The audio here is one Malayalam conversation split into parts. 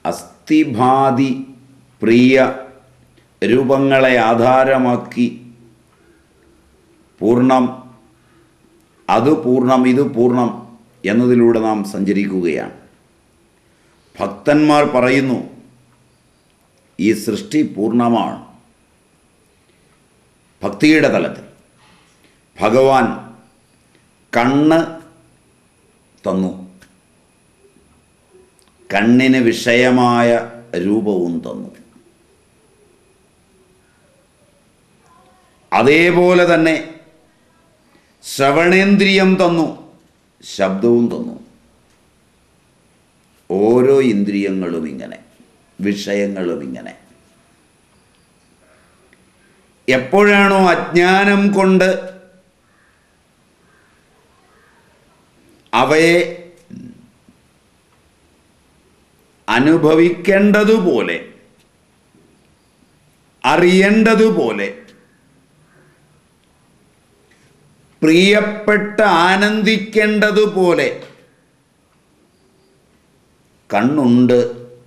അസ്ഥിഭാതി പ്രിയ രൂപങ്ങളെ ആധാരമാക്കി പൂർണ്ണം അത് പൂർണ്ണം ഇത് പൂർണ്ണം എന്നതിലൂടെ നാം സഞ്ചരിക്കുകയാണ് ഭക്തന്മാർ പറയുന്നു ഈ സൃഷ്ടി പൂർണ്ണമാണ് ഭക്തിയുടെ തലത്തിൽ ഭഗവാൻ കണ്ണ് തന്നു കണ്ണിന് വിഷയമായ രൂപവും തന്നു അതേപോലെ തന്നെ ശ്രവണേന്ദ്രിയം തന്നു ശബ്ദവും തന്നു ഓരോ ഇന്ദ്രിയങ്ങളും ഇങ്ങനെ വിഷയങ്ങളും ഇങ്ങനെ എപ്പോഴാണോ അജ്ഞാനം കൊണ്ട് അവയെ അനുഭവിക്കേണ്ടതുപോലെ അറിയേണ്ടതുപോലെ പ്രിയപ്പെട്ട് ആനന്ദിക്കേണ്ടതുപോലെ കണ്ണുണ്ട്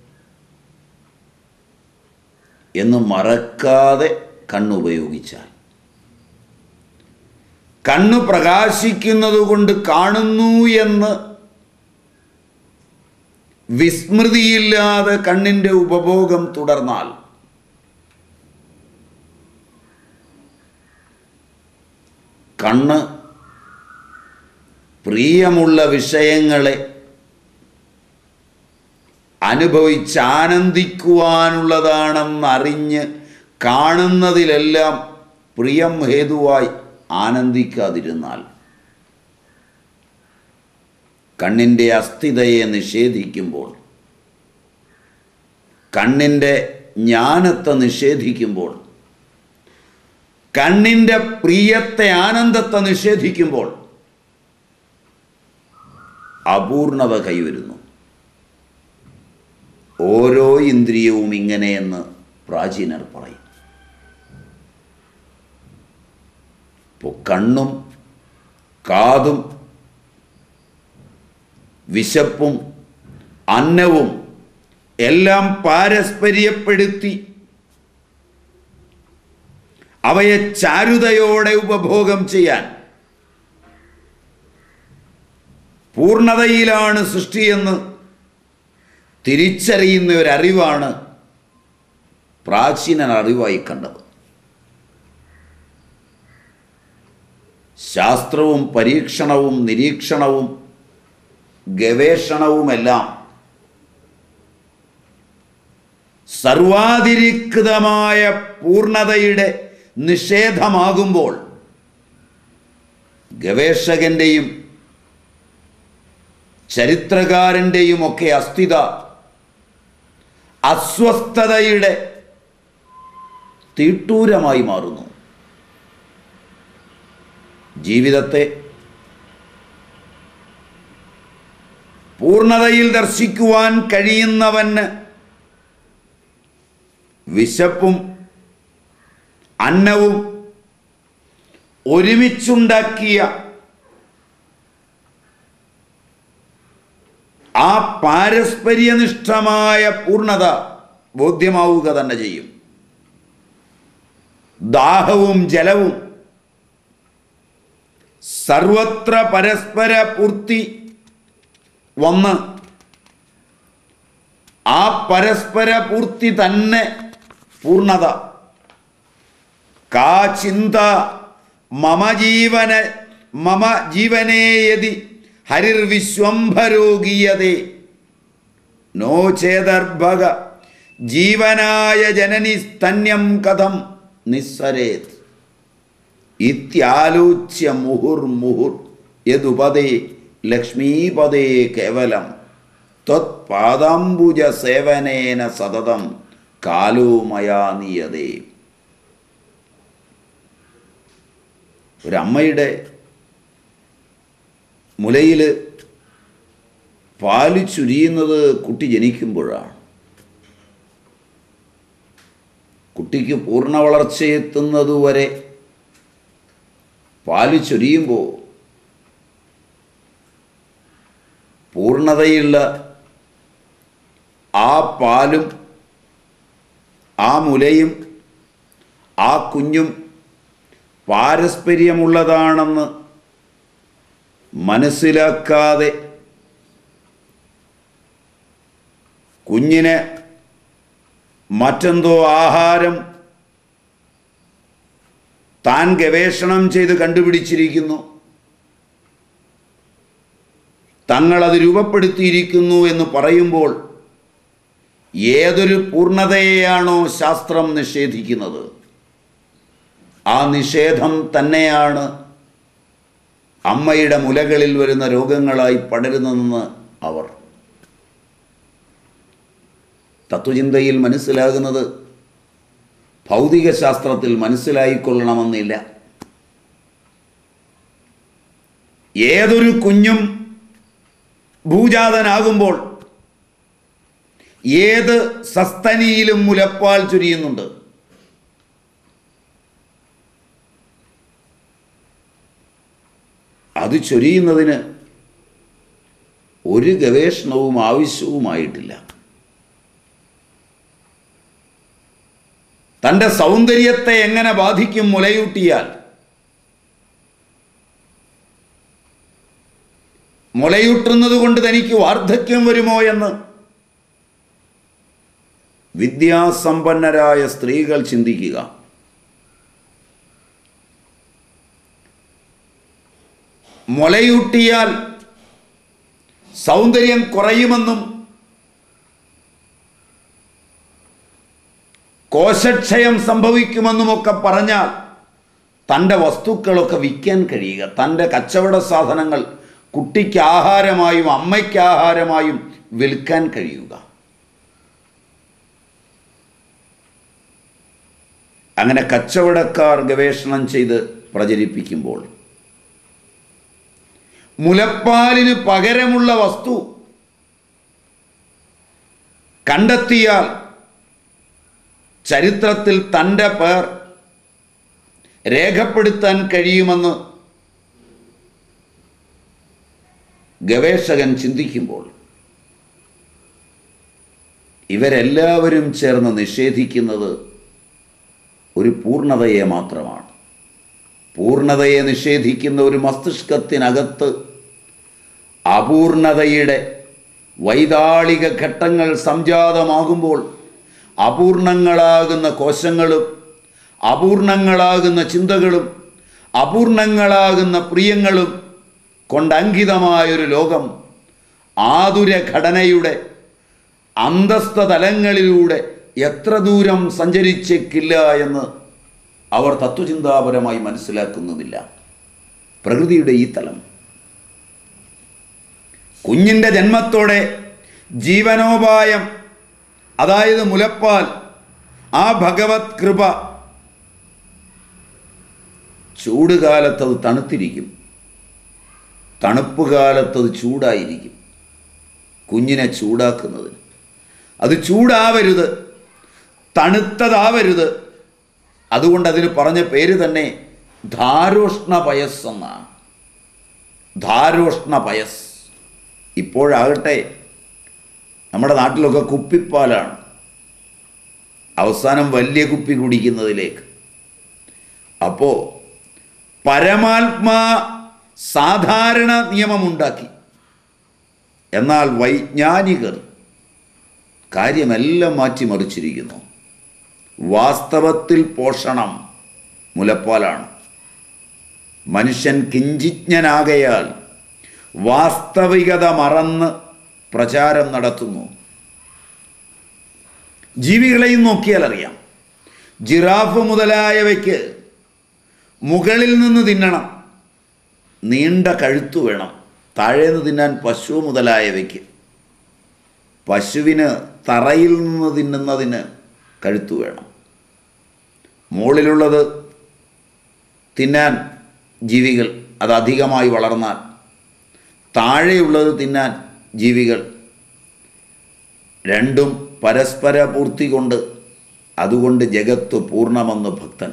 എന്ന് മറക്കാതെ കണ്ണുപയോഗിച്ചാൽ കണ്ണ് പ്രകാശിക്കുന്നത് കൊണ്ട് കാണുന്നു എന്ന് വിസ്മൃതിയില്ലാതെ കണ്ണിൻ്റെ ഉപഭോഗം തുടർന്നാൽ കണ്ണ് പ്രിയമുള്ള വിഷയങ്ങളെ അനുഭവിച്ച് ആനന്ദിക്കുവാനുള്ളതാണെന്നറിഞ്ഞ് കാണുന്നതിലെല്ലാം പ്രിയം ഹേതുവായി ആനന്ദിക്കാതിരുന്നാൽ കണ്ണിൻ്റെ അസ്ഥിതയെ നിഷേധിക്കുമ്പോൾ കണ്ണിൻ്റെ ജ്ഞാനത്തെ നിഷേധിക്കുമ്പോൾ കണ്ണിൻ്റെ പ്രിയത്തെ ആനന്ദത്തെ നിഷേധിക്കുമ്പോൾ അപൂർണത കൈവരുന്നു ഓരോ ഇന്ദ്രിയവും ഇങ്ങനെയെന്ന് പ്രാചീനർ പറയും ഇപ്പോൾ കണ്ണും കാതും വിശപ്പും അന്നവും എല്ലാം പാരസ്പര്യപ്പെടുത്തി അവയെ ചാരുതയോടെ ഉപഭോഗം ചെയ്യാൻ പൂർണ്ണതയിലാണ് സൃഷ്ടിയെന്ന് തിരിച്ചറിയുന്ന ഒരറിവാണ് പ്രാചീനൻ അറിവായി കണ്ടത് ശാസ്ത്രവും പരീക്ഷണവും നിരീക്ഷണവും ഗവേഷണവുമെല്ലാം സർവാതിരിക്തമായ പൂർണ്ണതയുടെ നിഷേധമാകുമ്പോൾ ഗവേഷകൻ്റെയും ചരിത്രകാരൻ്റെയും ഒക്കെ അസ്ഥിത അസ്വസ്ഥതയുടെ തീട്ടൂരമായി മാറുന്നു ജീവിതത്തെ പൂർണ്ണതയിൽ ദർശിക്കുവാൻ കഴിയുന്നവന് വിശപ്പും അന്നവും ഒരുമിച്ചുണ്ടാക്കിയ ആ പാരസ്പര്യനിഷ്ഠമായ പൂർണ്ണത ബോധ്യമാവുക തന്നെ ചെയ്യും ദാഹവും ജലവും സർവത്ര പരസ്പര പൂർത്തി വന്ന് ആ പരസ്പര പൂർത്തി തന്നെ പൂർണ്ണത കാ ചിന്ത മമ ജീവന മമ ജീവനേ യതി ഹരിർവിശ്വംഭരോഗീയതേ നോ ചേതർഭക ജീവനായ ജനനി സ്തന്യം കഥം നിസ്സരേത് ഇത്യാലോച്യ മുഹുർമുഹുർ യദുപദേ ലക്ഷ്മീപദേ കേവലം ത്വത്പാദാംബുജ സേവനേന സതതം കാലോ മയാ നിയതേ ഒരമ്മയുടെ മുലയിൽ പാല് ചുരിയുന്നത് കുട്ടി ജനിക്കുമ്പോഴാണ് കുട്ടിക്ക് പൂർണ്ണ വളർച്ചയെത്തുന്നതുവരെ പാല് ചൊരിയുമ്പോൾ പൂർണ്ണതയുള്ള ആ പാലും ആ മുലയും ആ കുഞ്ഞും പാരസ്പര്യമുള്ളതാണെന്ന് മനസ്സിലാക്കാതെ കുഞ്ഞിന് മറ്റെന്തോ ആഹാരം താൻ ഗവേഷണം ചെയ്ത് കണ്ടുപിടിച്ചിരിക്കുന്നു തങ്ങളത് രൂപപ്പെടുത്തിയിരിക്കുന്നു എന്ന് പറയുമ്പോൾ ഏതൊരു പൂർണ്ണതയെയാണോ ശാസ്ത്രം നിഷേധിക്കുന്നത് ആ നിഷേധം തന്നെയാണ് അമ്മയുടെ മുലകളിൽ വരുന്ന രോഗങ്ങളായി പടരുന്നതെന്ന് അവർ തത്വചിന്തയിൽ മനസ്സിലാകുന്നത് ഭൗതിക ശാസ്ത്രത്തിൽ മനസ്സിലായിക്കൊള്ളണമെന്നില്ല ഏതൊരു കുഞ്ഞും ഭൂജാതനാകുമ്പോൾ ഏത് സസ്തനിയിലും മുലപ്പാൽ ചുരിയുന്നുണ്ട് അത് ചൊരിയുന്നതിന് ഒരു ഗവേഷണവും ആവശ്യവുമായിട്ടില്ല തൻ്റെ സൗന്ദര്യത്തെ എങ്ങനെ ബാധിക്കും മുലയൂട്ടിയാൽ മുലയൂട്ടുന്നത് കൊണ്ട് തനിക്ക് വാർദ്ധക്യം വരുമോ എന്ന് വിദ്യാസമ്പന്നരായ സ്ത്രീകൾ ചിന്തിക്കുക മുലയൂട്ടിയാൽ സൗന്ദര്യം കുറയുമെന്നും കോശക്ഷയം സംഭവിക്കുമെന്നുമൊക്കെ പറഞ്ഞാൽ തൻ്റെ വസ്തുക്കളൊക്കെ വിൽക്കാൻ കഴിയുക തൻ്റെ കച്ചവട സാധനങ്ങൾ കുട്ടിക്ക് ആഹാരമായും അമ്മയ്ക്ക് ആഹാരമായും വിൽക്കാൻ കഴിയുക അങ്ങനെ കച്ചവടക്കാർ ഗവേഷണം ചെയ്ത് പ്രചരിപ്പിക്കുമ്പോൾ മുലപ്പാലിന് പകരമുള്ള വസ്തു കണ്ടെത്തിയാൽ ചരിത്രത്തിൽ തൻ്റെ പേർ രേഖപ്പെടുത്താൻ കഴിയുമെന്ന് ഗവേഷകൻ ചിന്തിക്കുമ്പോൾ ഇവരെല്ലാവരും ചേർന്ന് നിഷേധിക്കുന്നത് ഒരു പൂർണ്ണതയെ മാത്രമാണ് പൂർണ്ണതയെ നിഷേധിക്കുന്ന ഒരു മസ്തിഷ്കത്തിനകത്ത് അപൂർണതയുടെ വൈതാളിക ഘട്ടങ്ങൾ സംജാതമാകുമ്പോൾ അപൂർണങ്ങളാകുന്ന കോശങ്ങളും അപൂർണങ്ങളാകുന്ന ചിന്തകളും അപൂർണങ്ങളാകുന്ന പ്രിയങ്ങളും കൊണ്ടങ്കിതമായൊരു ലോകം ആതുര ഘടനയുടെ അന്തസ്ഥ തലങ്ങളിലൂടെ എത്ര ദൂരം സഞ്ചരിച്ചേക്കില്ല എന്ന് അവർ തത്വചിന്താപരമായി മനസ്സിലാക്കുന്നുമില്ല പ്രകൃതിയുടെ ഈ തലം കുഞ്ഞിൻ്റെ ജന്മത്തോടെ ജീവനോപായം അതായത് മുലപ്പാൽ ആ ഭഗവത് കൃപ ചൂടുകാലത്തത് തണുത്തിരിക്കും തണുപ്പ് കാലത്തത് ചൂടായിരിക്കും കുഞ്ഞിനെ ചൂടാക്കുന്നതിന് അത് ചൂടാവരുത് തണുത്തതാവരുത് അതുകൊണ്ട് അതിന് പറഞ്ഞ പേര് തന്നെ ധാരോഷ്ണ പയസ് എന്നാണ് ധാരോഷ്ണ പയസ് ഇപ്പോഴാകട്ടെ നമ്മുടെ നാട്ടിലൊക്കെ കുപ്പിപ്പാലാണ് അവസാനം വലിയ കുപ്പി കുടിക്കുന്നതിലേക്ക് അപ്പോൾ പരമാത്മാ സാധാരണ നിയമമുണ്ടാക്കി എന്നാൽ വൈജ്ഞാനികർ കാര്യമെല്ലാം മാറ്റിമറിച്ചിരിക്കുന്നു വാസ്തവത്തിൽ പോഷണം മുലപ്പാലാണ് മനുഷ്യൻ കിഞ്ചിജ്ഞനാകയാൽ വാസ്തവികത മറന്ന് പ്രചാരം നടത്തുന്നു ജീവികളെയും നോക്കിയാൽ അറിയാം ജിറാഫ് മുതലായവയ്ക്ക് മുകളിൽ നിന്ന് തിന്നണം നീണ്ട കഴുത്തു വേണം താഴേന്ന് തിന്നാൻ പശു മുതലായവയ്ക്ക് പശുവിന് തറയിൽ നിന്ന് തിന്നുന്നതിന് കഴുത്തു വേണം മുകളിലുള്ളത് തിന്നാൻ ജീവികൾ അത് അധികമായി വളർന്നാൽ താഴെയുള്ളത് തിന്നാൻ ജീവികൾ രണ്ടും പരസ്പര പൂർത്തി കൊണ്ട് അതുകൊണ്ട് ജഗത്ത് പൂർണ്ണമെന്ന് ഭക്തൻ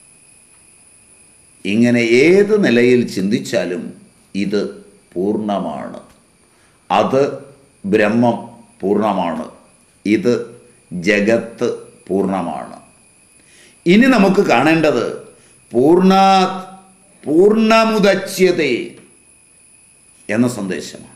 ഇങ്ങനെ ഏത് നിലയിൽ ചിന്തിച്ചാലും ഇത് പൂർണ്ണമാണ് അത് ബ്രഹ്മം പൂർണ്ണമാണ് ഇത് ജഗത്ത് പൂർണ്ണമാണ് ഇനി നമുക്ക് കാണേണ്ടത് പൂർണ്ണാത് പൂർണ്ണമുദച്യതേ എന്ന സന്ദേശമാണ്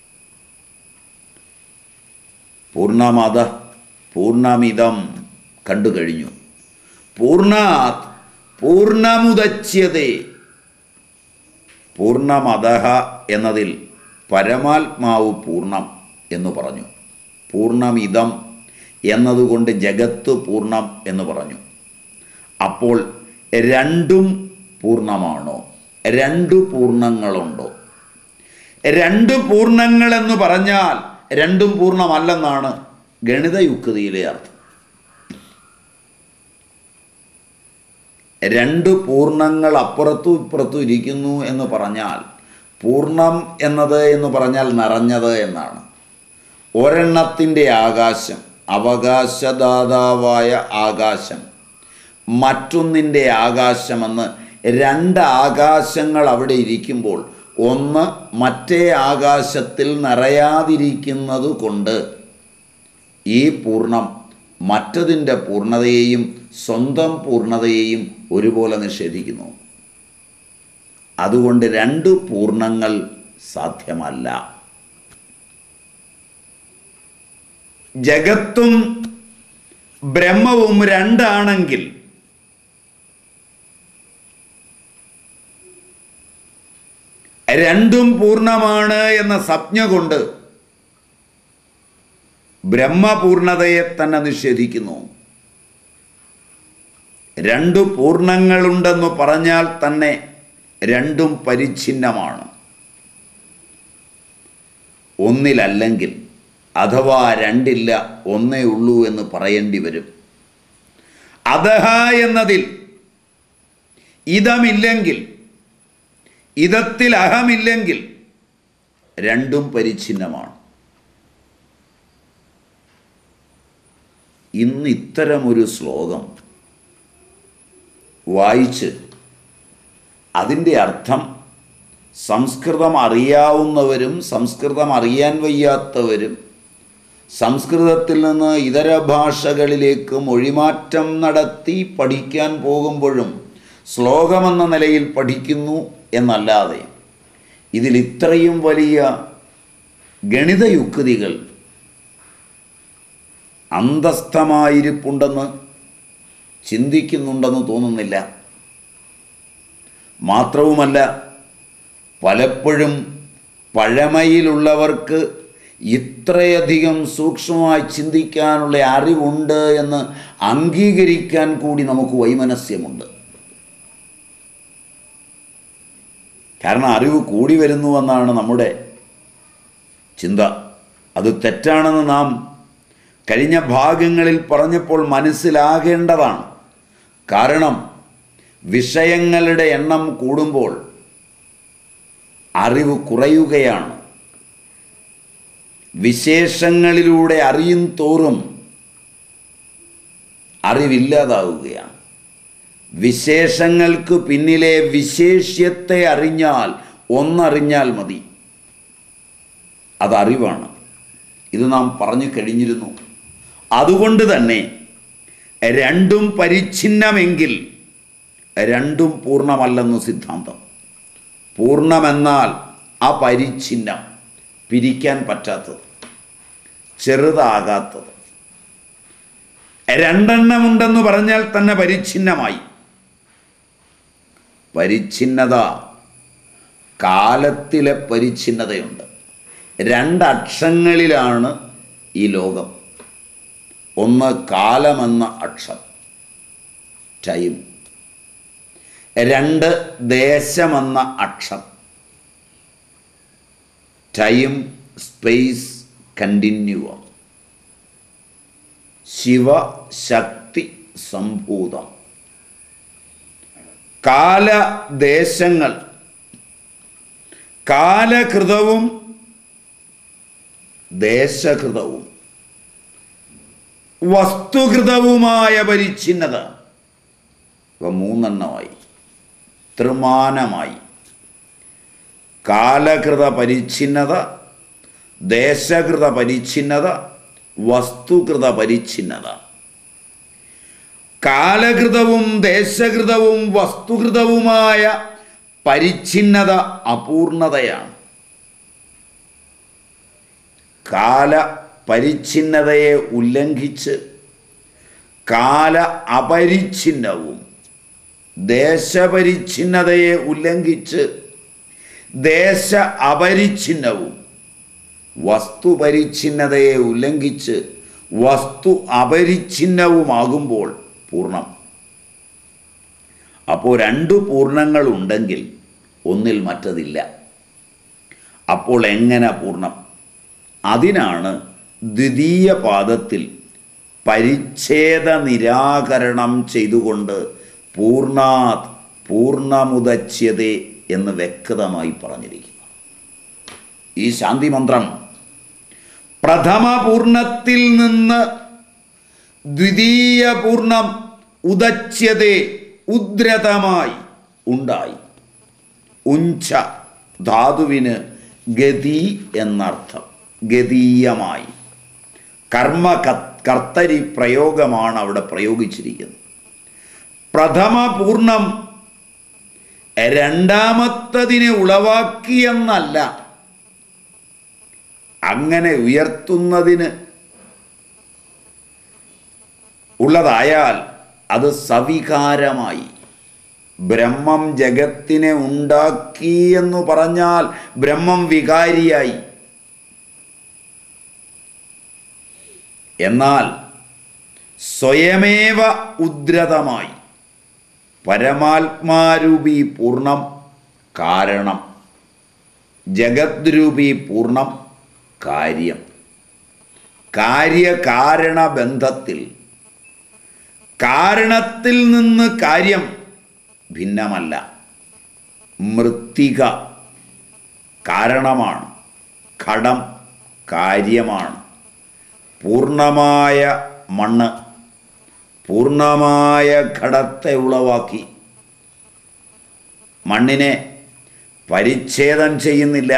പൂർണ്ണമത പൂർണ്ണമിതം കണ്ടു കഴിഞ്ഞു പൂർണ്ണാത് പൂർണ്ണമുദച്യതേ പൂർണ്ണമത എന്നതിൽ പരമാത്മാവ് പൂർണ്ണം എന്ന് പറഞ്ഞു പൂർണ്ണമിതം എന്നതുകൊണ്ട് ജഗത്ത് പൂർണ്ണം എന്ന് പറഞ്ഞു അപ്പോൾ രണ്ടും പൂർണ്ണമാണോ രണ്ട് പൂർണ്ണങ്ങളുണ്ടോ രണ്ട് പൂർണ്ണങ്ങൾ എന്ന് പറഞ്ഞാൽ രണ്ടും പൂർണ്ണമല്ലെന്നാണ് ഗണിതയുക്തിയിലെ അർത്ഥം രണ്ട് പൂർണ്ണങ്ങൾ അപ്പുറത്തും ഇപ്പുറത്തും ഇരിക്കുന്നു എന്ന് പറഞ്ഞാൽ പൂർണ്ണം എന്നത് എന്ന് പറഞ്ഞാൽ നിറഞ്ഞത് എന്നാണ് ഒരെണ്ണത്തിൻ്റെ ആകാശം അവകാശദാതാവായ ആകാശം മറ്റൊന്നിൻ്റെ ആകാശമെന്ന് രണ്ട് ആകാശങ്ങൾ അവിടെ ഇരിക്കുമ്പോൾ ഒന്ന് മറ്റേ ആകാശത്തിൽ നിറയാതിരിക്കുന്നത് കൊണ്ട് ഈ പൂർണ്ണം മറ്റതിൻ്റെ പൂർണ്ണതയെയും സ്വന്തം പൂർണ്ണതയെയും ഒരുപോലെ നിഷേധിക്കുന്നു അതുകൊണ്ട് രണ്ട് പൂർണ്ണങ്ങൾ സാധ്യമല്ല ജഗത്തും ബ്രഹ്മവും രണ്ടാണെങ്കിൽ രണ്ടും പൂർണ്ണമാണ് എന്ന സംജ്ഞ കൊണ്ട് ബ്രഹ്മപൂർണതയെ തന്നെ നിഷേധിക്കുന്നു രണ്ടു പൂർണ്ണങ്ങളുണ്ടെന്ന് പറഞ്ഞാൽ തന്നെ രണ്ടും പരിച്ഛിന്നമാണ് ഒന്നിലല്ലെങ്കിൽ അഥവാ രണ്ടില്ല ഒന്നേ ഉള്ളൂ എന്ന് പറയേണ്ടി വരും അതഹ എന്നതിൽ ഇതമില്ലെങ്കിൽ ഇതത്തിൽ അഹമില്ലെങ്കിൽ രണ്ടും പരിച്ഛിന്നമാണ് ഇന്ന് ഇത്തരമൊരു ശ്ലോകം വായിച്ച് അതിൻ്റെ അർത്ഥം സംസ്കൃതം അറിയാവുന്നവരും സംസ്കൃതം അറിയാൻ വയ്യാത്തവരും സംസ്കൃതത്തിൽ നിന്ന് ഇതര ഭാഷകളിലേക്ക് മൊഴിമാറ്റം നടത്തി പഠിക്കാൻ പോകുമ്പോഴും ശ്ലോകമെന്ന നിലയിൽ പഠിക്കുന്നു എന്നല്ലാതെ ഇതിൽ ഇത്രയും വലിയ ഗണിതയുക്തികൾ അന്തസ്ഥമായിരിപ്പുണ്ടെന്ന് ചിന്തിക്കുന്നുണ്ടെന്ന് തോന്നുന്നില്ല മാത്രവുമല്ല പലപ്പോഴും പഴമയിലുള്ളവർക്ക് ഇത്രയധികം സൂക്ഷ്മമായി ചിന്തിക്കാനുള്ള അറിവുണ്ട് എന്ന് അംഗീകരിക്കാൻ കൂടി നമുക്ക് വൈമനസ്യമുണ്ട് കാരണം അറിവ് കൂടി വരുന്നുവെന്നാണ് നമ്മുടെ ചിന്ത അത് തെറ്റാണെന്ന് നാം കഴിഞ്ഞ ഭാഗങ്ങളിൽ പറഞ്ഞപ്പോൾ മനസ്സിലാകേണ്ടതാണ് കാരണം വിഷയങ്ങളുടെ എണ്ണം കൂടുമ്പോൾ അറിവ് കുറയുകയാണ് വിശേഷങ്ങളിലൂടെ അറിയും തോറും അറിവില്ലാതാവുകയാണ് വിശേഷങ്ങൾക്ക് പിന്നിലെ വിശേഷ്യത്തെ അറിഞ്ഞാൽ ഒന്നറിഞ്ഞാൽ മതി അതറിവാണ് ഇത് നാം പറഞ്ഞു കഴിഞ്ഞിരുന്നു അതുകൊണ്ട് തന്നെ രണ്ടും പരിച്ഛിന്നമെങ്കിൽ രണ്ടും പൂർണ്ണമല്ലെന്ന് സിദ്ധാന്തം പൂർണ്ണമെന്നാൽ അപരിച്ഛിന്നം പിരിക്കാൻ പറ്റാത്തത് ചെറുതാകാത്തത് രണ്ടെണ്ണമുണ്ടെന്ന് പറഞ്ഞാൽ തന്നെ പരിച്ഛിന്നമായി പരിച്ഛിന്നത കാലത്തിലെ പരിച്ഛിന്നതയുണ്ട് രണ്ടക്ഷങ്ങളിലാണ് ഈ ലോകം ഒന്ന് കാലമെന്ന അക്ഷം ടൈം രണ്ട് ദേശമെന്ന അക്ഷം ടൈം സ്പേസ് കണ്ടിന്യൂവം ശിവശക്തി സംഭൂതം കാലദേശങ്ങൾ കാലകൃതവും ദേശകൃതവും വസ്തുകൃതവുമായ പരിച്ഛിന്നത ഇവ മൂന്നെണ്ണമായി ത്രിമാനമായി കാലകൃത പരിച്ഛിന്നത ദേശകൃത പരിച്ഛിന്നത വസ്തുകൃത പരിച്ഛിന്നത കാലകൃതവും ദേശകൃതവും വസ്തുകൃതവുമായ പരിച്ഛിന്നത അപൂർണതയാണ് കാല പരിച്ഛിന്നതയെ ഉല്ലംഘിച്ച് കാല അപരിച്ഛിന്നവും ദേശപരിച്ഛിന്നതയെ ഉല്ലംഘിച്ച് ദേശ അപരിച്ഛിന്നവും വസ്തുപരിച്ഛിന്നതയെ ഉല്ലംഘിച്ച് വസ്തു അപരിച്ഛിന്നവുമാകുമ്പോൾ പൂർണ്ണം അപ്പോൾ രണ്ട് പൂർണ്ണങ്ങൾ ഉണ്ടെങ്കിൽ ഒന്നിൽ മറ്റതില്ല അപ്പോൾ എങ്ങനെ പൂർണ്ണം അതിനാണ് ദ്വിതീയ പാദത്തിൽ പരിച്ഛേദ നിരാകരണം ചെയ്തുകൊണ്ട് പൂർണാത് പൂർണ്ണമുദച്യതേ എന്ന് വ്യക്തമായി പറഞ്ഞിരിക്കുന്നു ഈ ശാന്തി മന്ത്രം പ്രഥമ പൂർണ്ണത്തിൽ നിന്ന് ദ്വിതീയ പൂർണ്ണം ഉദച്യതേ ഉദ്രതമായി ഉണ്ടായി ഉഞ്ച ധാതുവിന് ഗതി എന്നർത്ഥം ഗതീയമായി കർമ്മ കർത്തരി പ്രയോഗമാണ് അവിടെ പ്രയോഗിച്ചിരിക്കുന്നത് പ്രഥമ പൂർണ്ണം രണ്ടാമത്തതിനെ ഉളവാക്കിയെന്നല്ല അങ്ങനെ ഉയർത്തുന്നതിന് ഉള്ളതായാൽ അത് സവികാരമായി ബ്രഹ്മം ജഗത്തിനെ ഉണ്ടാക്കി എന്ന് പറഞ്ഞാൽ ബ്രഹ്മം വികാരിയായി എന്നാൽ സ്വയമേവ ഉദ്രതമായി പരമാത്മാരൂപി പൂർണ്ണം കാരണം ജഗദ്രൂപി പൂർണ്ണം കാര്യം കാര്യകാരണ ബന്ധത്തിൽ കാരണത്തിൽ നിന്ന് കാര്യം ഭിന്നമല്ല മൃത്തിക കാരണമാണ് ഘടം കാര്യമാണ് പൂർണ്ണമായ മണ്ണ് പൂർണ്ണമായ ഘടത്തെ ഉളവാക്കി മണ്ണിനെ പരിച്ഛേദം ചെയ്യുന്നില്ല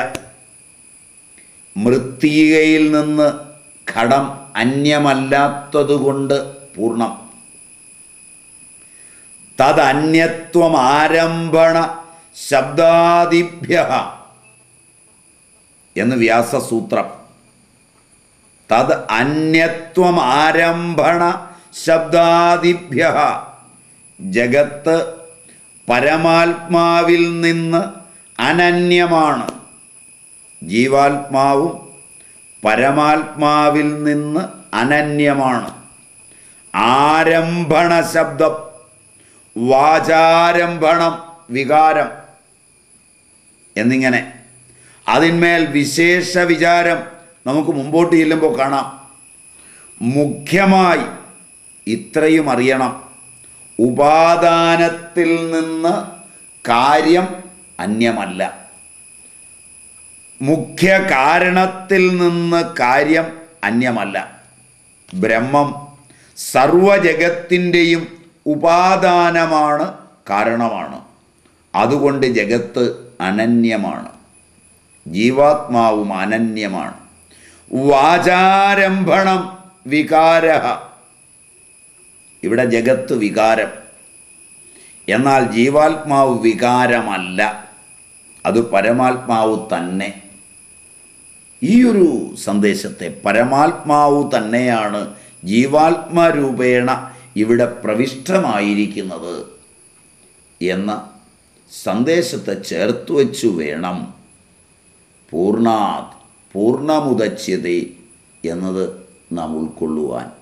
മൃത്തികയിൽ നിന്ന് ഘടം അന്യമല്ലാത്തതുകൊണ്ട് പൂർണ്ണം തദന്യത്വം ആരംഭണ ശബ്ദാദിഭ്യ എന്ന് വ്യാസസൂത്രം തത് അന്യത്വം ആരംഭണ ശബ്ദാദിഭ്യ ജഗത്ത് പരമാത്മാവിൽ നിന്ന് അനന്യമാണ് ജീവാത്മാവും പരമാത്മാവിൽ നിന്ന് അനന്യമാണ് ആരംഭണ ശബ്ദം വാചാരംഭണം വികാരം എന്നിങ്ങനെ അതിന്മേൽ വിശേഷ വിചാരം നമുക്ക് മുമ്പോട്ട് ചെല്ലുമ്പോൾ കാണാം മുഖ്യമായി ഇത്രയും അറിയണം ഉപാദാനത്തിൽ നിന്ന് കാര്യം അന്യമല്ല മുഖ്യ കാരണത്തിൽ നിന്ന് കാര്യം അന്യമല്ല ബ്രഹ്മം സർവജഗത്തിൻ്റെയും ഉപാദാനമാണ് കാരണമാണ് അതുകൊണ്ട് ജഗത്ത് അനന്യമാണ് ജീവാത്മാവും അനന്യമാണ് വാചാരംഭണം വികാര ഇവിടെ ജഗത്ത് വികാരം എന്നാൽ ജീവാത്മാവ് വികാരമല്ല അത് പരമാത്മാവ് തന്നെ ഈ ഒരു സന്ദേശത്തെ പരമാത്മാവ് തന്നെയാണ് ജീവാത്മരൂപേണ ഇവിടെ പ്രവിഷ്ടമായിരിക്കുന്നത് എന്ന സന്ദേശത്തെ ചേർത്ത് വച്ചു വേണം പൂർണ്ണാത് പൂർണ്ണമുദച്യതേ എന്നത് നാം ഉൾക്കൊള്ളുവാൻ